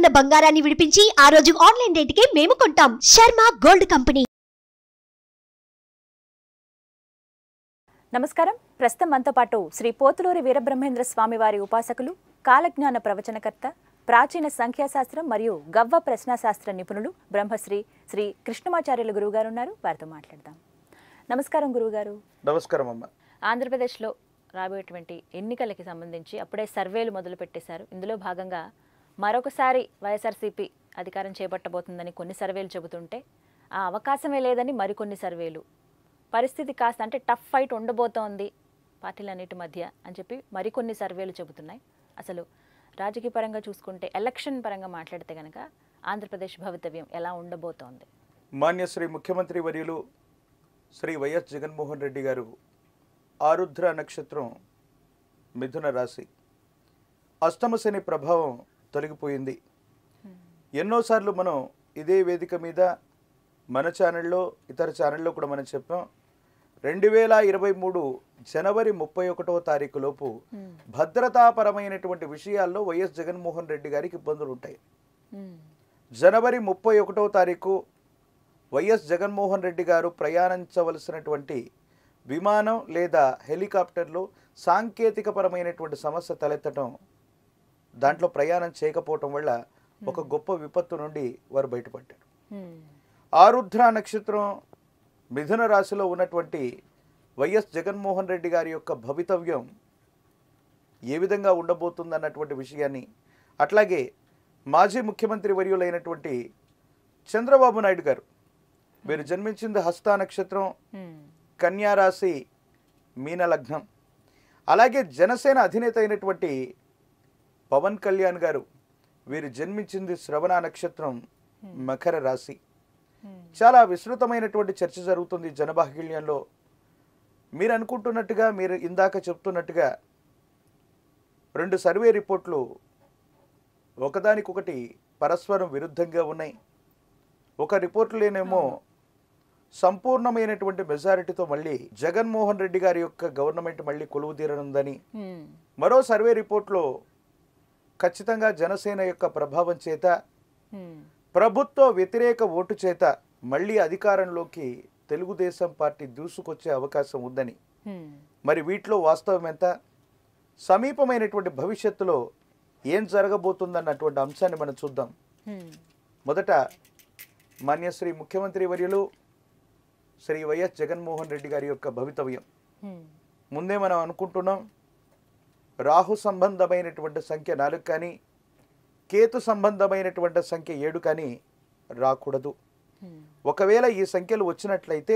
ఉన్న బంగారాన్ని విడిపించి ఆ రోజు ఆన్లైన్ రేటుకే మేము కొంటాం శర్మ గోల్డ్ కంపెనీ నమస్కారం ప్రస్తుతం మనతో పాటు శ్రీ పోతులూరి వీరబ్రహ్మేంద్ర స్వామి వారి ఉపాసకులు కాలజ్ఞాన ప్రవచనకర్త ప్రాచీన సంఖ్యాశాస్త్రం మరియు గవ్వ ప్రశ్నాశాస్త్ర నిపుణులు బ్రహ్మశ్రీ శ్రీ కృష్ణమాచార్యులు గురువుగారు ఉన్నారు వారితో మాట్లాడదాం నమస్కారం గురువుగారు నమస్కారం అమ్మ ఆంధ్రప్రదేశ్లో రాబోయేటువంటి ఎన్నికలకి సంబంధించి అప్పుడే సర్వేలు మొదలు పెట్టేశారు ఇందులో భాగంగా మరొకసారి వైఎస్ఆర్సీపీ అధికారం చేపట్టబోతుందని కొన్ని సర్వేలు చెబుతుంటే ఆ అవకాశమే లేదని మరికొన్ని సర్వేలు పరిస్థితి కాస్త అంటే టఫ్ ఫైట్ ఉండబోతోంది పార్టీలన్నిటి మధ్య అని చెప్పి మరికొన్ని సర్వేలు చెబుతున్నాయి అసలు రాజకీయ పరంగా చూసుకుంటే ఎలక్షన్ పరంగా మాట్లాడితే కనుక ఆంధ్రప్రదేశ్ భవితవ్యం ఎలా ఉండబోతోంది మాన్య శ్రీ ముఖ్యమంత్రి వర్యులు శ్రీ వైఎస్ జగన్మోహన్ రెడ్డి గారు ఆరుద్ర నక్షత్రం మిథున రాశి అష్టమ శని ప్రభావం తొలగిపోయింది ఎన్నోసార్లు మనం ఇదే వేదిక మీద మన ఛానల్లో ఇతర ఛానల్లో కూడా మనం చెప్పాం రెండు వేల ఇరవై మూడు జనవరి ముప్పై ఒకటవ తారీఖు లోపు భద్రతాపరమైనటువంటి విషయాల్లో వైఎస్ జగన్మోహన్ రెడ్డి గారికి ఇబ్బందులు ఉంటాయి జనవరి ముప్పై ఒకటవ తారీఖు వైఎస్ జగన్మోహన్ రెడ్డి గారు ప్రయాణించవలసినటువంటి విమానం లేదా హెలికాప్టర్లో సాంకేతికపరమైనటువంటి సమస్య తలెత్తడం దాంట్లో ప్రయాణం చేయకపోవటం వల్ల ఒక గొప్ప విపత్తు నుండి వారు బయటపడ్డారు ఆరుద్ర నక్షత్రం మిథున రాశిలో ఉన్నటువంటి వైఎస్ జగన్మోహన్ రెడ్డి గారి యొక్క భవితవ్యం ఏ విధంగా ఉండబోతుందన్నటువంటి విషయాన్ని అట్లాగే మాజీ ముఖ్యమంత్రి వర్యులైనటువంటి చంద్రబాబు నాయుడు గారు వీరు జన్మించింది హస్త నక్షత్రం కన్యా రాశి మీన లగ్నం అలాగే జనసేన అధినేత అయినటువంటి పవన్ కళ్యాణ్ గారు వీరు జన్మించింది శ్రవణ నక్షత్రం మకర రాశి చాలా విస్తృతమైనటువంటి చర్చ జరుగుతుంది జనబాహుళ్యంలో మీరు అనుకుంటున్నట్టుగా మీరు ఇందాక చెప్తున్నట్టుగా రెండు సర్వే రిపోర్ట్లు ఒకదానికొకటి పరస్పరం విరుద్ధంగా ఉన్నాయి ఒక రిపోర్టులేనేమో సంపూర్ణమైనటువంటి మెజారిటీతో మళ్ళీ జగన్మోహన్ రెడ్డి గారి యొక్క గవర్నమెంట్ మళ్ళీ కొలువు తీరనుందని మరో సర్వే రిపోర్ట్లో ఖచ్చితంగా జనసేన యొక్క ప్రభావం చేత ప్రభుత్వ వ్యతిరేక ఓటు చేత మళ్ళీ అధికారంలోకి తెలుగుదేశం పార్టీ దూసుకొచ్చే అవకాశం ఉందని మరి వీటిలో వాస్తవం ఎంత సమీపమైనటువంటి భవిష్యత్తులో ఏం జరగబోతుందన్నటువంటి అంశాన్ని మనం చూద్దాం మొదట మాన్యశ్రీ ముఖ్యమంత్రి వర్యులు శ్రీ వైఎస్ జగన్మోహన్ రెడ్డి గారి యొక్క భవితవ్యం ముందే మనం అనుకుంటున్నాం రాహు సంబంధమైనటువంటి సంఖ్య నాలుగు కానీ కేతు సంబంధమైనటువంటి సంఖ్య ఏడు కానీ రాకూడదు ఒకవేళ ఈ సంఖ్యలు వచ్చినట్లయితే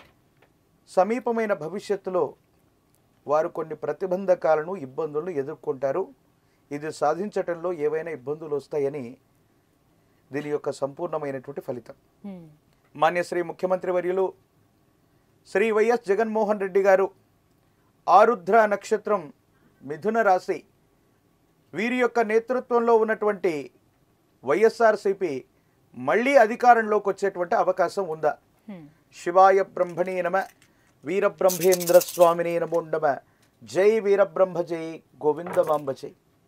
సమీపమైన భవిష్యత్తులో వారు కొన్ని ప్రతిబంధకాలను ఇబ్బందులను ఎదుర్కొంటారు ఇది సాధించటంలో ఏవైనా ఇబ్బందులు వస్తాయని దీని యొక్క సంపూర్ణమైనటువంటి ఫలితం మాన్య శ్రీ ముఖ్యమంత్రి వర్యులు శ్రీ వైఎస్ జగన్మోహన్ రెడ్డి గారు ఆరుద్ర నక్షత్రం మిథున రాశి వీరి యొక్క నేతృత్వంలో ఉన్నటువంటి వైఎస్ఆర్సిపి మళ్ళీ అధికారంలోకి వచ్చేటువంటి అవకాశం ఉందా శివాయ బ్రహ్మణే నమ వీరబ్రహ్మేంద్ర స్వామినే నమో నమ జై వీరబ్రహ్మ జై గోవిందమాంబ జై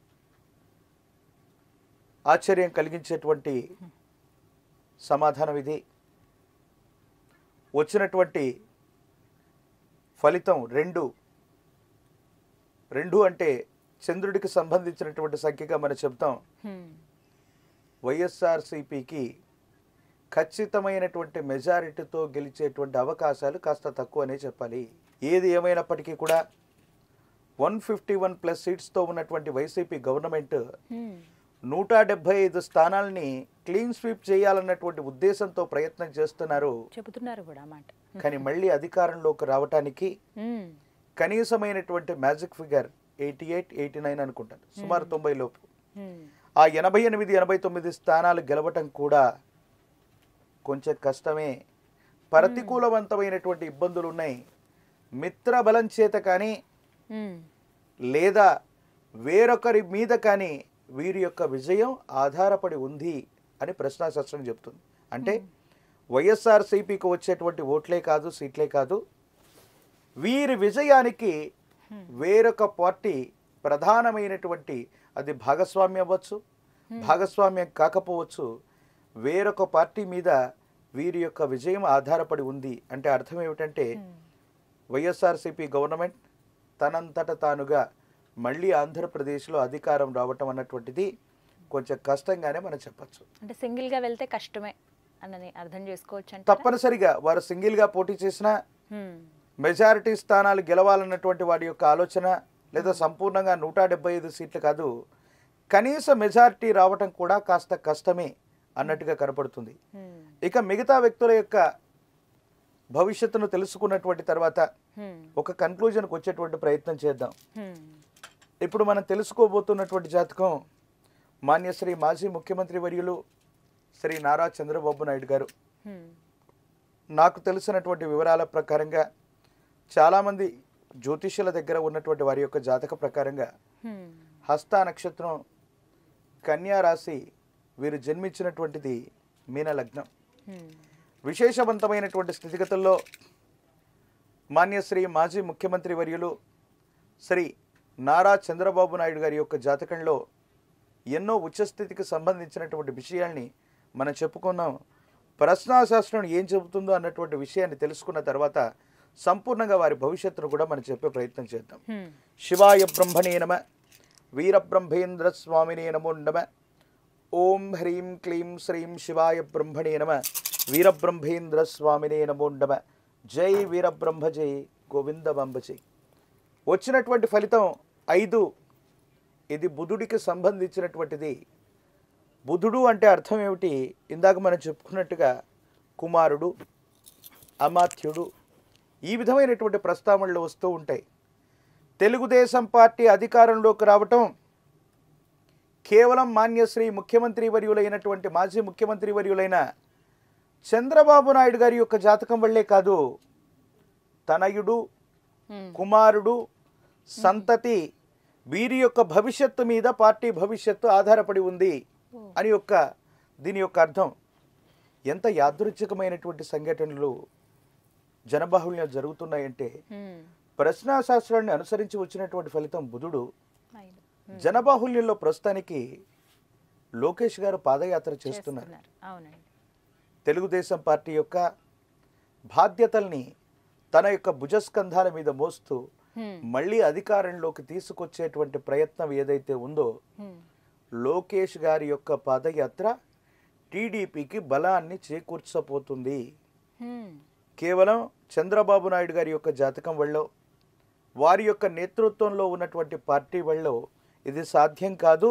ఆశ్చర్యం కలిగించేటువంటి సమాధానం ఇది వచ్చినటువంటి ఫలితం రెండు రెండు అంటే చంద్రుడికి సంబంధించినటువంటి సంఖ్యగా మనం చెప్తాం వైఎస్ఆర్సిపికి ఖచ్చితమైనటువంటి మెజారిటీతో గెలిచేటువంటి అవకాశాలు కాస్త తక్కువనే చెప్పాలి ఏది ఏమైనప్పటికీ కూడా వన్ ఫిఫ్టీ వన్ ప్లస్ సీట్స్తో ఉన్నటువంటి వైసీపీ గవర్నమెంట్ నూట డెబ్బై ఐదు స్థానాల్ని క్లీన్ స్వీప్ చేయాలన్నటువంటి ఉద్దేశంతో ప్రయత్నం చేస్తున్నారు చెబుతున్నారు కూడా మాట కానీ మళ్ళీ అధికారంలోకి రావటానికి కనీసమైనటువంటి magic figure eighty eight eighty nine అనుకుంటాను సుమారు తొంభై లోపు ఆ ఎనభై ఎనిమిది ఎనభై తొమ్మిది స్థానాలు గెలవటం కూడా కొంచెం కష్టమే ప్రతికూలవంతమైనటువంటి ఇబ్బందులు ఉన్నాయి మిత్ర బలం చేత కానీ లేదా వేరొకరి మీద కానీ వీరి యొక్క విజయం ఆధారపడి ఉంది అని ప్రశ్నాశాస్త్రం చెప్తుంది అంటే వైఎస్ఆర్సీపీకి వచ్చేటువంటి ఓట్లే కాదు సీట్లే కాదు వీరి విజయానికి వేరొక పార్టీ ప్రధానమైనటువంటి అది భాగస్వామి అవ్వచ్చు భాగస్వామ్యం కాకపోవచ్చు వేరొక పార్టీ మీద వీరి యొక్క విజయం ఆధారపడి ఉంది అంటే అర్థం ఏమిటంటే వైఎస్ఆర్సీపీ గవర్నమెంట్ తనంతట తానుగా మళ్ళీ ఆంధ్రప్రదేశ్లో అధికారం రావటం అన్నటువంటిది కొంచెం కష్టంగానే మనం చెప్పచ్చు అంటే సింగిల్ గా వెళ్తే కష్టమే అని అర్థం చేసుకోవచ్చు అంటే తప్పనిసరిగా వారు సింగిల్గా పోటీ చేసినా మెజారిటీ స్థానాలు గెలవాలన్నటువంటి వాడి యొక్క ఆలోచన లేదా సంపూర్ణంగా నూట డెబ్బై ఐదు సీట్లు కాదు కనీస మెజారిటీ రావటం కూడా కాస్త కష్టమే అన్నట్టుగా కనపడుతుంది ఇక మిగతా వ్యక్తుల యొక్క భవిష్యత్తును తెలుసుకున్నటువంటి తర్వాత ఒక కన్క్లూజన్కి వచ్చేటువంటి ప్రయత్నం చేద్దాం ఇప్పుడు మనం తెలుసుకోబోతున్నటువంటి జాతకం మాన్యశ్రీ మాజీ ముఖ్యమంత్రి వర్యులు శ్రీ నారా చంద్రబాబు నాయుడు గారు నాకు తెలిసినటువంటి వివరాల ప్రకారంగా చాలామంది జ్యోతిష్యుల దగ్గర ఉన్నటువంటి వారి యొక్క జాతక ప్రకారంగా హస్త నక్షత్రం కన్యా రాశి వీరు జన్మించినటువంటిది మీన లగ్నం విశేషవంతమైనటువంటి స్థితిగతుల్లో మాన్యశ్రీ మాజీ ముఖ్యమంత్రి వర్యులు శ్రీ నారా చంద్రబాబు నాయుడు గారి యొక్క జాతకంలో ఎన్నో ఉచ్చస్థితికి సంబంధించినటువంటి విషయాల్ని మనం చెప్పుకున్నాం ప్రశ్నాశాస్త్రం ఏం చెబుతుందో అన్నటువంటి విషయాన్ని తెలుసుకున్న తర్వాత సంపూర్ణంగా వారి భవిష్యత్తును కూడా మనం చెప్పే ప్రయత్నం చేద్దాం శివాయ బ్రహ్మణే నమ వీరబ్రహ్మేంద్ర స్వామినే నమో నమ ఓం హ్రీం క్లీం శ్రీం శివాయ బ్రహ్మణే నమ వీరబ్రహ్మేంద్ర స్వామినే నమో నమ జై వీరబ్రహ్మ జై గోవిందబంబ జై వచ్చినటువంటి ఫలితం ఐదు ఇది బుధుడికి సంబంధించినటువంటిది బుధుడు అంటే అర్థం ఏమిటి ఇందాక మనం చెప్పుకున్నట్టుగా కుమారుడు అమాత్యుడు ఈ విధమైనటువంటి ప్రస్తావనలు వస్తూ ఉంటాయి తెలుగుదేశం పార్టీ అధికారంలోకి రావటం కేవలం మాన్యశ్రీ ముఖ్యమంత్రి వర్యులైనటువంటి మాజీ ముఖ్యమంత్రి వర్యులైన చంద్రబాబు నాయుడు గారి యొక్క జాతకం వల్లే కాదు తనయుడు కుమారుడు సంతతి వీరి యొక్క భవిష్యత్తు మీద పార్టీ భవిష్యత్తు ఆధారపడి ఉంది అని యొక్క దీని యొక్క అర్థం ఎంత యాదృచ్ఛికమైనటువంటి సంఘటనలు జనబాహుళ్యం జరుగుతున్నాయంటే ప్రశ్నాశాస్త్రాన్ని అనుసరించి వచ్చినటువంటి ఫలితం బుధుడు జనబాహుల్యంలో ప్రస్తుతానికి లోకేష్ గారు పాదయాత్ర చేస్తున్నారు అవునండి తెలుగుదేశం పార్టీ యొక్క బాధ్యతల్ని తన యొక్క భుజస్కంధాల మీద మోస్తూ మళ్ళీ అధికారంలోకి తీసుకొచ్చేటువంటి ప్రయత్నం ఏదైతే ఉందో లోకేష్ గారి యొక్క పాదయాత్ర టీడీపీకి బలాన్ని చేకూర్చబోతుంది కేవలం చంద్రబాబు నాయుడు గారి యొక్క జాతకం వల్ల వారి యొక్క నేతృత్వంలో ఉన్నటువంటి పార్టీ వల్ల ఇది సాధ్యం కాదు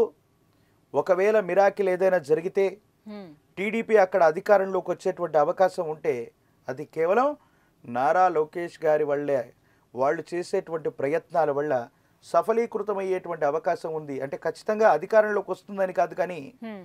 ఒకవేళ మిరాకిల్ ఏదైనా జరిగితే టీడీపీ అక్కడ అధికారంలోకి వచ్చేటువంటి అవకాశం ఉంటే అది కేవలం నారా లోకేష్ గారి వల్లే వాళ్ళు చేసేటువంటి ప్రయత్నాల వల్ల సఫలీకృతమయ్యేటువంటి అవకాశం ఉంది అంటే ఖచ్చితంగా అధికారంలోకి వస్తుందని కాదు కానీ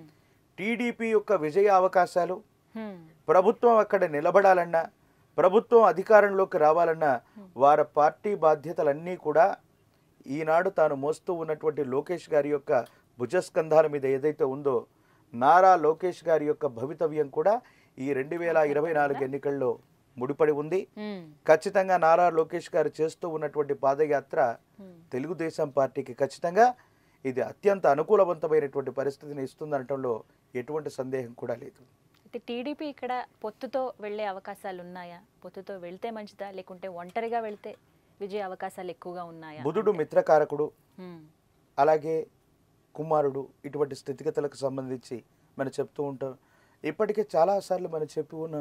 టీడీపీ యొక్క విజయ అవకాశాలు ప్రభుత్వం అక్కడ నిలబడాలన్నా ప్రభుత్వం అధికారంలోకి రావాలన్నా వారి పార్టీ బాధ్యతలన్నీ కూడా ఈనాడు తాను మోస్తూ ఉన్నటువంటి లోకేష్ గారి యొక్క భుజస్కంధాల మీద ఏదైతే ఉందో నారా లోకేష్ గారి యొక్క భవితవ్యం కూడా ఈ రెండు వేల ఇరవై నాలుగు ఎన్నికల్లో ముడిపడి ఉంది ఖచ్చితంగా నారా లోకేష్ గారు చేస్తూ ఉన్నటువంటి పాదయాత్ర తెలుగుదేశం పార్టీకి ఖచ్చితంగా ఇది అత్యంత అనుకూలవంతమైనటువంటి పరిస్థితిని ఇస్తుందనటంలో ఎటువంటి సందేహం కూడా లేదు అయితే టీడీపీ ఇక్కడ పొత్తుతో వెళ్ళే అవకాశాలు ఉన్నాయా పొత్తుతో వెళ్తే మంచిదా లేకుంటే ఒంటరిగా వెళ్తే విజయ అవకాశాలు ఎక్కువగా ఉన్నాయా బుధుడు మిత్రకారకుడు హ్మ్. అలాగే కుమారుడు ఇటువంటి స్థితిగతులకు సంబంధించి మనం చెప్తూ ఉంటాం ఇప్పటికే చాలాసార్లు మనం చెప్పి ఉన్నాం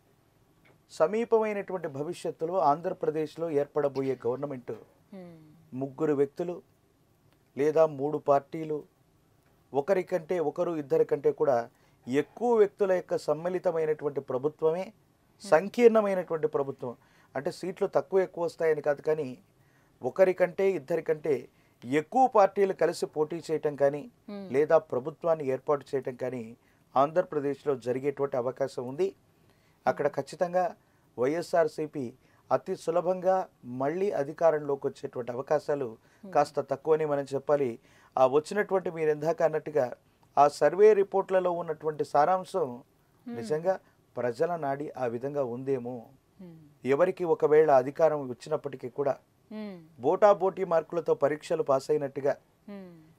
సమీపమైనటువంటి భవిష్యత్తులో ఆంధ్రప్రదేశ్లో ఏర్పడబోయే గవర్నమెంట్ హ్మ్. ముగ్గురు వ్యక్తులు లేదా మూడు పార్టీలు ఒకరికంటే ఒకరు ఇద్దరి కంటే కూడా ఎక్కువ వ్యక్తుల యొక్క సమ్మిళితమైనటువంటి ప్రభుత్వమే సంకీర్ణమైనటువంటి ప్రభుత్వం అంటే సీట్లు తక్కువ ఎక్కువ వస్తాయని కాదు కానీ ఒకరికంటే ఇద్దరికంటే ఎక్కువ పార్టీలు కలిసి పోటీ చేయటం కానీ Hmm. లేదా ప్రభుత్వాన్ని ఏర్పాటు చేయటం కానీ ఆంధ్రప్రదేశ్లో జరిగేటువంటి అవకాశం ఉంది అక్కడ ఖచ్చితంగా వైఎస్ఆర్సీపీ అతి సులభంగా మళ్ళీ అధికారంలోకి వచ్చేటువంటి అవకాశాలు కాస్త తక్కువని మనం చెప్పాలి ఆ వచ్చినటువంటి మీరు ఇందాక అన్నట్టుగా ఆ సర్వే రిపోర్ట్లలో ఉన్నటువంటి సారాంశం నిజంగా ప్రజల నాడి ఆ విధంగా ఉందేమో హ్మ్. ఎవరికి ఒకవేళ అధికారం వచ్చినప్పటికీ కూడా హ్మ్. బోటాబోటీ మార్కులతో పరీక్షలు పాస్ అయినట్టుగా హ్మ్.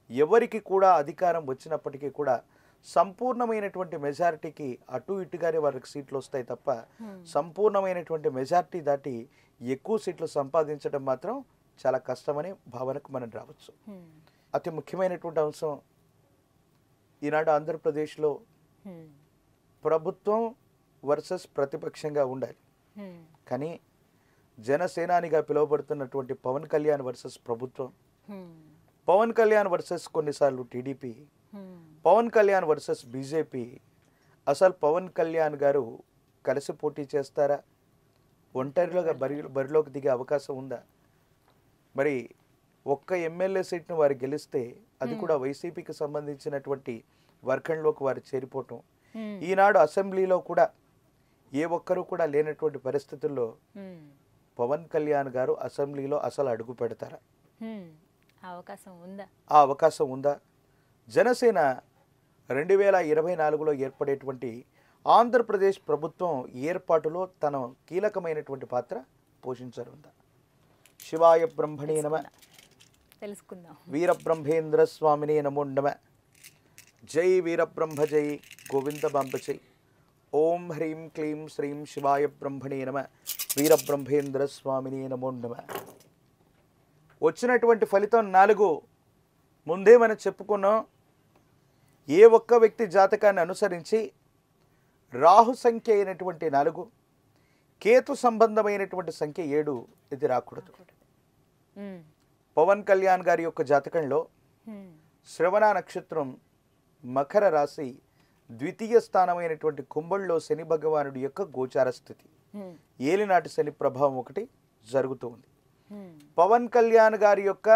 ఎవరికి కూడా అధికారం వచ్చినప్పటికీ కూడా సంపూర్ణమైనటువంటి మెజారిటీకి అటు ఇటుగానే వారికి సీట్లు వస్తాయి తప్ప సంపూర్ణమైనటువంటి మెజారిటీ దాటి ఎక్కువ సీట్లు సంపాదించడం మాత్రం చాలా కష్టమనే భావనకు మనం రావచ్చు హ్మ్. అతి ముఖ్యమైనటువంటి అంశం ఈనాడు ఆంధ్రప్రదేశ్లో హ్మ్. ప్రభుత్వం వర్సెస్ ప్రతిపక్షంగా ఉండాలి హ్మ్. కానీ జనసేనానిగా పిలువబడుతున్నటువంటి పవన్ కళ్యాణ్ వర్సెస్ ప్రభుత్వం హ్మ్. పవన్ కళ్యాణ్ వర్సెస్ కొన్నిసార్లు టీడీపీ హ్మ్. పవన్ కళ్యాణ్ వర్సెస్ బీజేపీ అసలు పవన్ కళ్యాణ్ గారు కలిసి పోటీ చేస్తారా ఒంటరిలోగా బరి బరిలోకి దిగే అవకాశం ఉందా మరి ఒక్క ఎమ్మెల్యే సీట్ను వారు గెలిస్తే అది కూడా వైసీపీకి సంబంధించినటువంటి వర్గంలోకి వారు చేరిపోవటం హ్మ్. ఈనాడు అసెంబ్లీలో కూడా ఏ ఒక్కరూ కూడా లేనటువంటి పరిస్థితుల్లో హ్మ్. పవన్ కళ్యాణ్ గారు అసెంబ్లీలో అసలు అడుగు పెడతారా హ్మ్. ఆ అవకాశం ఉందా ఆ అవకాశం ఉందా జనసేన రెండు వేల ఇరవై నాలుగులో ఏర్పడేటువంటి ఆంధ్రప్రదేశ్ ప్రభుత్వం ఏర్పాటులో తన కీలకమైనటువంటి పాత్ర పోషించనుందా శివాయ బ్రహ్మణే నమ తెలుసుకుందాం వీరబ్రహ్మేంద్ర స్వామినే నమో నమ జై వీరబ్రహ్మ జై గోవింద బాంబ జై ఓం హ్రీం క్లీం శ్రీం శివాయ బ్రహ్మణే నమ వీరబ్రహ్మేంద్ర స్వామినే నమో నమ వచ్చినటువంటి ఫలితం నాలుగు ముందే మనం చెప్పుకున్నాం ఏ ఒక్క వ్యక్తి జాతకాన్ని అనుసరించి రాహు సంఖ్య అయినటువంటి నాలుగు కేతు సంబంధమైనటువంటి సంఖ్య ఏడు ఇది రాకూడదు హ్మ్. పవన్ కళ్యాణ్ గారి యొక్క జాతకంలో హ్మ్. శ్రవణ నక్షత్రం మకర రాశి ద్వితీయ స్థానమైనటువంటి కుంభంలో శని భగవానుడి యొక్క గోచార స్థితి హ్మ్. ఏలినాటి శని ప్రభావం ఒకటి జరుగుతూ ఉంది హ్మ్. పవన్ కళ్యాణ్ గారి యొక్క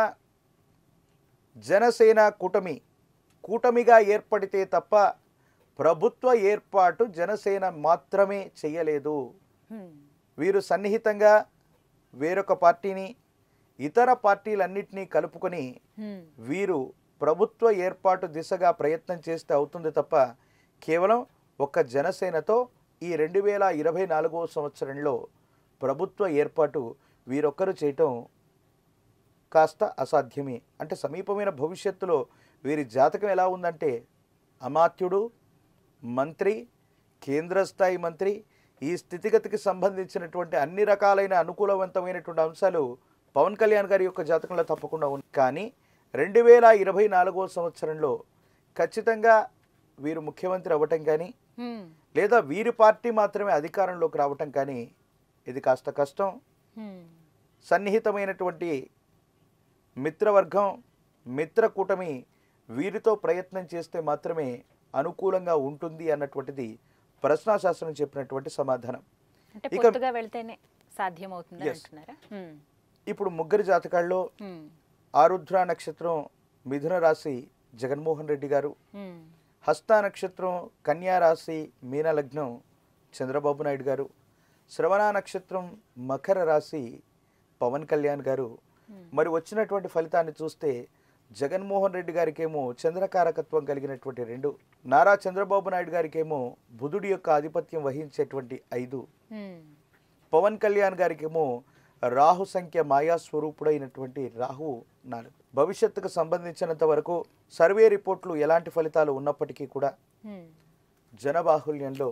జనసేన కూటమి కూటమిగా ఏర్పడితే తప్ప ప్రభుత్వ ఏర్పాటు జనసేన మాత్రమే చేయలేదు హ్మ్. వీరు సన్నిహితంగా వేరొక పార్టీని ఇతర పార్టీలన్నింటినీ కలుపుకొని హ్మ్. వీరు ప్రభుత్వ ఏర్పాటు దిశగా ప్రయత్నం చేస్తే అవుతుంది తప్ప కేవలం ఒక్క జనసేనతో ఈ రెండు వేల ఇరవై నాలుగవ సంవత్సరంలో ప్రభుత్వ ఏర్పాటు వీరొక్కరు చేయటం కాస్త అసాధ్యమే అంటే సమీపమైన భవిష్యత్తులో వీరి జాతకం ఎలా ఉందంటే అమాత్యుడు మంత్రి కేంద్ర స్థాయి మంత్రి ఈ స్థితిగతికి సంబంధించినటువంటి అన్ని రకాలైన అనుకూలవంతమైనటువంటి అంశాలు పవన్ కళ్యాణ్ గారి యొక్క జాతకంలో తప్పకుండా ఉంది కానీ రెండు వేల ఇరవై నాలుగో సంవత్సరంలో ఖచ్చితంగా వీరు ముఖ్యమంత్రి అవ్వటం కానీ హ్మ్. లేదా వీరి పార్టీ మాత్రమే అధికారంలోకి రావటం కానీ ఇది కాస్త కష్టం హ్మ్. సన్నిహితమైనటువంటి మిత్రవర్గం మిత్ర కూటమి వీరితో ప్రయత్నం చేస్తే మాత్రమే అనుకూలంగా ఉంటుంది అన్నటువంటిది ప్రశ్నాశాస్త్రం చెప్పినటువంటి సమాధానం అంటే ఇక- పొత్తుగా వెళ్తేనే సాధ్యమవుతుందని Yes. అంటున్నారా హ్మ్. ఇప్పుడు ముగ్గురు జాతకాల్లో హ్మ్. ఆరుద్ర నక్షత్రం మిథున రాశి జగన్మోహన్ రెడ్డి గారు హ్మ్. హస్త నక్షత్రం కన్యా రాశి మీన లగ్నం చంద్రబాబు నాయుడు గారు శ్రవణ నక్షత్రం మకర రాశి పవన్ కళ్యాణ్ గారు Hmm. మరి వచ్చినటువంటి ఫలితాన్ని చూస్తే జగన్మోహన్ రెడ్డి గారికేమో చంద్రకారకత్వం కలిగినటువంటి రెండు నారా చంద్రబాబు నాయుడు గారికేమో బుధుడి యొక్క ఆధిపత్యం వహించేటువంటి ఐదు హ్మ్. పవన్ కళ్యాణ్ గారికేమో రాహు సంఖ్య మాయా స్వరూపుడైనటువంటి రాహు నాలుగు భవిష్యత్తుకు సంబంధించినంత వరకు సర్వే రిపోర్ట్లు ఎలాంటి ఫలితాలు ఉన్నప్పటికీ కూడా హ్మ్. జనబాహుల్యంలో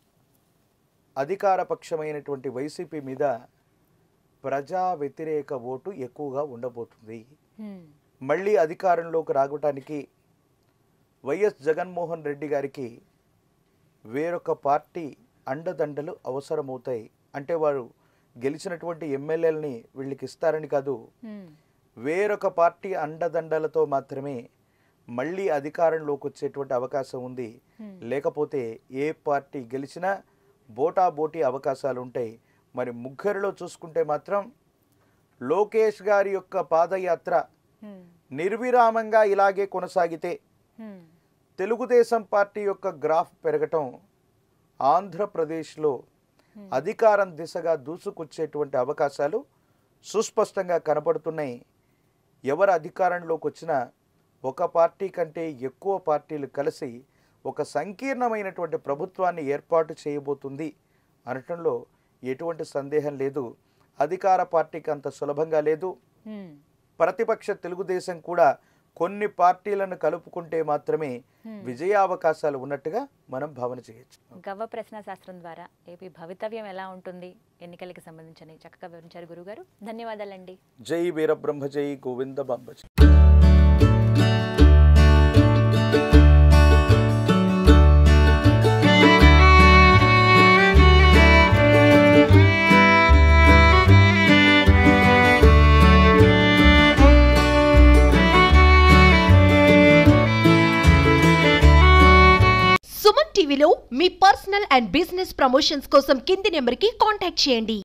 అధికార పక్షమైనటువంటి వైసీపీ మీద ప్రజా వ్యతిరేక ఓటు ఎక్కువగా ఉండబోతుంది హ్మ్. మళ్ళీ అధికారంలోకి రావటానికి వైఎస్ జగన్మోహన్ రెడ్డి గారికి వేరొక పార్టీ అండదండలు అవసరమవుతాయి అంటే వారు గెలిచినటువంటి ఎమ్మెల్యేలని వీళ్ళకి ఇస్తారని కాదు హ్మ్. వేరొక పార్టీ అండదండలతో మాత్రమే మళ్ళీ అధికారంలోకి వచ్చేటువంటి అవకాశం ఉంది హ్మ్. లేకపోతే ఏ పార్టీ గెలిచినా బోటా బోటీ అవకాశాలు ఉంటాయి మరి ముగ్గురిలో చూసుకుంటే మాత్రం లోకేష్ గారి యొక్క పాదయాత్ర హ్మ్. నిర్విరామంగా ఇలాగే కొనసాగితే హ్మ్. తెలుగుదేశం పార్టీ యొక్క గ్రాఫ్ పెరగటం ఆంధ్రప్రదేశ్లో అధికారం దిశగా దూసుకొచ్చేటువంటి అవకాశాలు సుస్పష్టంగా కనపడుతున్నాయి ఎవరు అధికారంలోకి వచ్చినా ఒక పార్టీ కంటే ఎక్కువ పార్టీలు కలిసి ఒక సంకీర్ణమైనటువంటి ప్రభుత్వాన్ని ఏర్పాటు చేయబోతుంది అనటంలో ఎటువంటి సందేహం లేదు అధికార పార్టీకి అంత సులభంగా లేదు హ్మ్. ప్రతిపక్ష తెలుగుదేశం కూడా కొన్ని పార్టీలను కలుపుకుంటే మాత్రమే విజయావకాశాలు ఉన్నట్టుగా మనం భావన చేయొచ్చు గవ్వ ప్రశ్న శాస్త్రం ద్వారా ఏపీ భవితవ్యం ఎలా ఉంటుంది ఎన్నికలకి సంబంధించి చక్కగా వివరించారు గురుగారు ధన్యవాదాలండి జై వీరబ్రహ్మ జై గోవింద బాంబజీ సుమన్ టీవీలో మీ పర్సనల్ అండ్ బిజినెస్ ప్రమోషన్స్ కోసం కింది నెంబర్కి కాంటాక్ట్ చేయండి